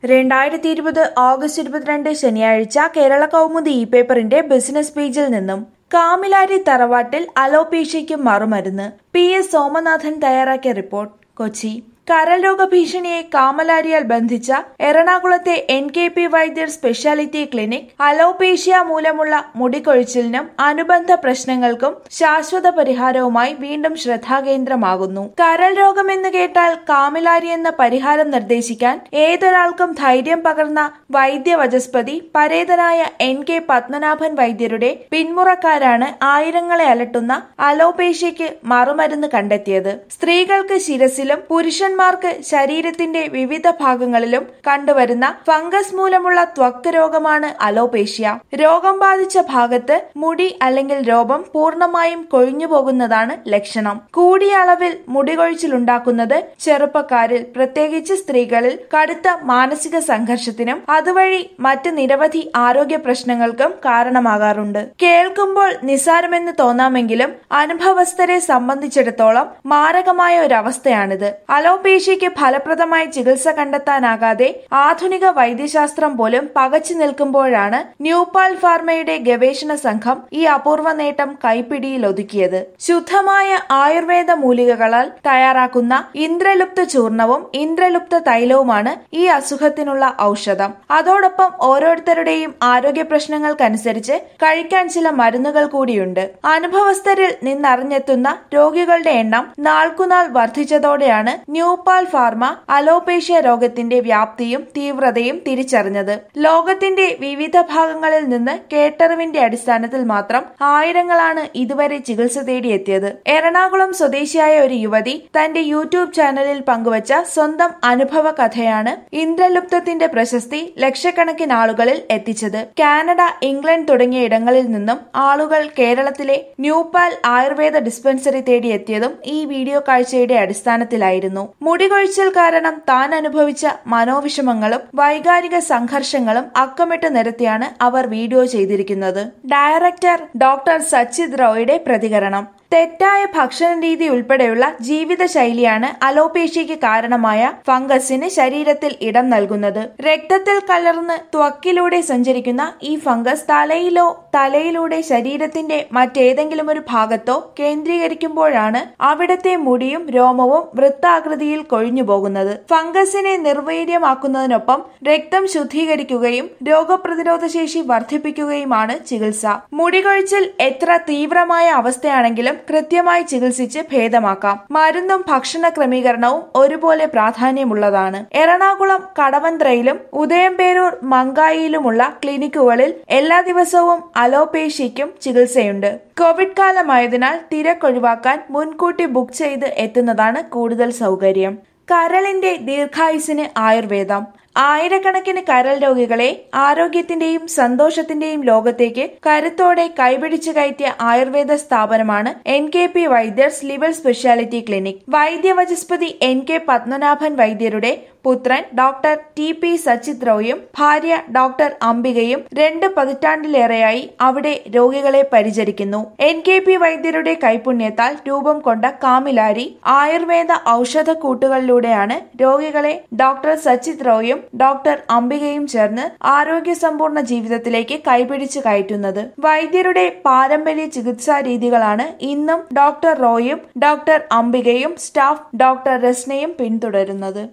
രണ്ടായിരത്തി ഇരുപത് ഓഗസ്റ്റ് ഇരുപത്തിരണ്ട് ശനിയാഴ്ച കേരള കൗമുദി ഇ പേപ്പറിന്റെ ബിസിനസ് പേജിൽ നിന്നും കാമിലാരി തറവാട്ടിൽ അലോപേഷ്യയ്ക്ക് മറുമരുന്ന് പി എസ് സോമനാഥൻ തയ്യാറാക്കിയ റിപ്പോർട്ട് കൊച്ചി കരൾ രോഗ ഭീഷണിയെ കാമലാരിയാൽ ബന്ധിച്ച എറണാകുളത്തെ N K P Vaidyar speciality clinic alopecia മൂലമുള്ള മുടികൊഴിച്ചിലിനും അനുബന്ധ പ്രശ്നങ്ങൾക്കും ശാശ്വത പരിഹാരവുമായി വീണ്ടും ശ്രദ്ധാകേന്ദ്രമാകുന്നു കരൾ രോഗമെന്ന് കേട്ടാൽ കാമിലാരി എന്ന പരിഹാരം നിർദ്ദേശിക്കാൻ ഏതൊരാൾക്കും ധൈര്യം പകർന്ന വൈദ്യവചസ്പതി പരേതനായ എൻ കെ പത്മനാഭൻ വൈദ്യരുടെ പിന്മുറക്കാരാണ് ആയിരങ്ങളെ അലട്ടുന്ന അലോപേഷ്യയ്ക്ക് മറുമരുന്ന് കണ്ടെത്തിയത് സ്ത്രീകൾക്ക് ശിരസിലും പുരുഷന്മാർക്ക് ശരീരത്തിന്റെ വിവിധ ഭാഗങ്ങളിലും കണ്ടുവരുന്ന ഫംഗസ് മൂലമുള്ള ത്വക്ക് രോഗമാണ് അലോപേഷ്യ രോഗം ബാധിച്ച ഭാഗത്ത് മുടി അല്ലെങ്കിൽ രോമം പൂർണ്ണമായും കൊഴിഞ്ഞു പോകുന്നതാണ് ലക്ഷണം കൂടിയ അളവിൽ മുടികൊഴിച്ചിലുണ്ടാക്കുന്നത് ചെറുപ്പക്കാരിൽ പ്രത്യേകിച്ച് സ്ത്രീകളിൽ കടുത്ത മാനസിക സംഘർഷത്തിനും അതുവഴി മറ്റ് നിരവധി ആരോഗ്യ പ്രശ്നങ്ങൾക്കും കാരണമാകാറുണ്ട് കേൾക്കുമ്പോൾ നിസ്സാരമെന്ന് തോന്നാമെങ്കിലും അനുഭവസ്ഥരെ സംബന്ധിച്ചിടത്തോളം മാരകമായ ഒരു അവസ്ഥയാണിത് അലോപേഷ്യയ്ക്ക് ഫലപ്രദമായ ചികിത്സ കണ്ടെത്താനാകാതെ ആധുനിക വൈദ്യശാസ്ത്രം പോലും പകച്ചു നിൽക്കുമ്പോഴാണ് ന്യൂപാൽ ഫാർമയുടെ ഗവേഷണ സംഘം ഈ അപൂർവ നേട്ടം കൈപ്പിടിയിൽ ഒതുക്കിയത് ശുദ്ധമായ ആയുർവേദ മൂലികകളാൽ തയ്യാറാക്കുന്ന ഇന്ദ്രലുപ്ത ചൂർണവും ഇന്ദ്രലുപ്ത തൈലവുമാണ് ഈ അസുഖത്തിനുള്ള ഔഷധം അതോടൊപ്പം ഓരോരുത്തരുടെയും ആരോഗ്യ പ്രശ്നങ്ങൾക്കനുസരിച്ച് കഴിക്കാൻ ചില മരുന്നുകൾ കൂടിയുണ്ട് അനുഭവസ്ഥരിൽ നിന്നറിഞ്ഞെത്തുന്ന രോഗികളുടെ എണ്ണം നാൾക്കുനാൾ വർദ്ധിച്ചതോടെയാണ് ന്യൂപാൽ ഫാർമ അലോപേഷ്യ രോഗത്തിന്റെ വ്യാപ്തിയും തീവ്രതയും തിരിച്ചറിഞ്ഞത് ലോകത്തിന്റെ വിവിധ ഭാഗങ്ങളിൽ നിന്ന് കേട്ടറിവിന്റെ അടിസ്ഥാനത്തിൽ മാത്രം ആയിരങ്ങളാണ് ഇതുവരെ ചികിത്സ തേടിയെത്തിയത് എറണാകുളം സ്വദേശിയായ ഒരു യുവതി തന്റെ യൂട്യൂബ് ചാനലിൽ പങ്കുവച്ച സ്വന്തം അനുഭവ കഥയാണ് ഇന്ദ്രലുപ്തത്തിന്റെ പ്രശസ്തി ലക്ഷക്കണക്കിന് ആളുകളിൽ എത്തിച്ചത് കാനഡ ഇംഗ്ലണ്ട് തുടങ്ങിയ ഇടങ്ങളിൽ നിന്നും ആളുകൾ കേരളത്തിലെ ന്യൂപാൽ ആയുർവേദ ഡിസ്പെൻസറി തേടിയെത്തിയതും ഈ വീഡിയോ കാഴ്ചയുടെ അടിസ്ഥാനത്തിലായിരുന്നു മുടികൊഴിച്ചിൽ കാരണം താൻ അനുഭവിച്ച മനോവിഷമങ്ങളും വൈകാരിക സംഘർഷങ്ങളും അക്കമിട്ട് നിരത്തിയാണ് അവർ വീഡിയോ ചെയ്തിരിക്കുന്നത് ഡയറക്ടർ ഡോക്ടർ സച്ചിത് റോയുടെ പ്രതികരണം തെറ്റായ ഭക്ഷണ രീതി ഉൾപ്പെടെയുള്ള ജീവിതശൈലിയാണ് അലോപേഷ്യയ്ക്ക് കാരണമായ ഫംഗസിന് ശരീരത്തിൽ ഇടം നൽകുന്നത് രക്തത്തിൽ കലർന്ന് ത്വക്കിലൂടെ സഞ്ചരിക്കുന്ന ഈ ഫംഗസ് തലയിലോ തലയിലൂടെ ശരീരത്തിന്റെ മറ്റേതെങ്കിലും ഒരു ഭാഗത്തോ കേന്ദ്രീകരിക്കുമ്പോഴാണ് അവിടത്തെ മുടിയും രോമവും വൃത്താകൃതിയിൽ കൊഴിഞ്ഞു പോകുന്നത് ഫംഗസിനെ നിർവീര്യമാക്കുന്നതിനൊപ്പം രക്തം ശുദ്ധീകരിക്കുകയും രോഗപ്രതിരോധ ശേഷി വർദ്ധിപ്പിക്കുകയുമാണ് ചികിത്സ മുടികൊഴിച്ചിൽ എത്ര തീവ്രമായ അവസ്ഥയാണെങ്കിലും കൃത്യമായി ചികിത്സിച്ച് ഭേദമാക്കാം മരുന്നും ഭക്ഷണ ക്രമീകരണവും ഒരുപോലെ പ്രാധാന്യമുള്ളതാണ് എറണാകുളം കടവന്ത്രയിലും ഉദയംപേരൂർ മങ്കായിലുമുള്ള ക്ലിനിക്കുകളിൽ എല്ലാ ദിവസവും അലോപേഷ്യയ്ക്കും ചികിത്സയുണ്ട് കോവിഡ് കാലമായതിനാൽ തിരക്കൊഴിവാക്കാൻ മുൻകൂട്ടി ബുക്ക് ചെയ്ത് എത്തുന്നതാണ് കൂടുതൽ സൗകര്യം കരളിന്റെ ദീർഘായുസിന് ആയുർവേദം ആയിരക്കണക്കിന് കരൾ രോഗികളെ ആരോഗ്യത്തിന്റെയും സന്തോഷത്തിന്റെയും ലോകത്തേക്ക് കരുത്തോടെ കൈപിടിച്ചു കയറ്റിയ ആയുർവേദ സ്ഥാപനമാണ് N K P Vaidyar's liver speciality clinic വൈദ്യവചസ്പതി എൻ കെ പത്മനാഭൻ വൈദ്യരുടെ പുത്രൻ ഡോക്ടർ ടി പി സച്ചിത് റോയും ഭാര്യ ഡോക്ടർ അംബികയും രണ്ട് പതിറ്റാണ്ടിലേറെയായി അവിടെ രോഗികളെ പരിചരിക്കുന്നു എൻ കെ പി വൈദ്യരുടെ കൈപുണ്യത്താൽ രൂപം കൊണ്ട കാമിലാരി ആയുർവേദ ഔഷധക്കൂട്ടുകളിലൂടെയാണ് രോഗികളെ ഡോക്ടർ സച്ചിത് റോയും ഡോക്ടർ അംബികയും ചേർന്ന് ആരോഗ്യ സമ്പൂർണ്ണ ജീവിതത്തിലേക്ക് കൈപിടിച്ചു കയറ്റുന്നത് വൈദ്യരുടെ പാരമ്പര്യ ചികിത്സാ രീതികളാണ് ഇന്നും ഡോക്ടർ റോയും ഡോക്ടർ അംബികയും സ്റ്റാഫ് ഡോക്ടർ രസ്നയും പിന്തുടരുന്നത്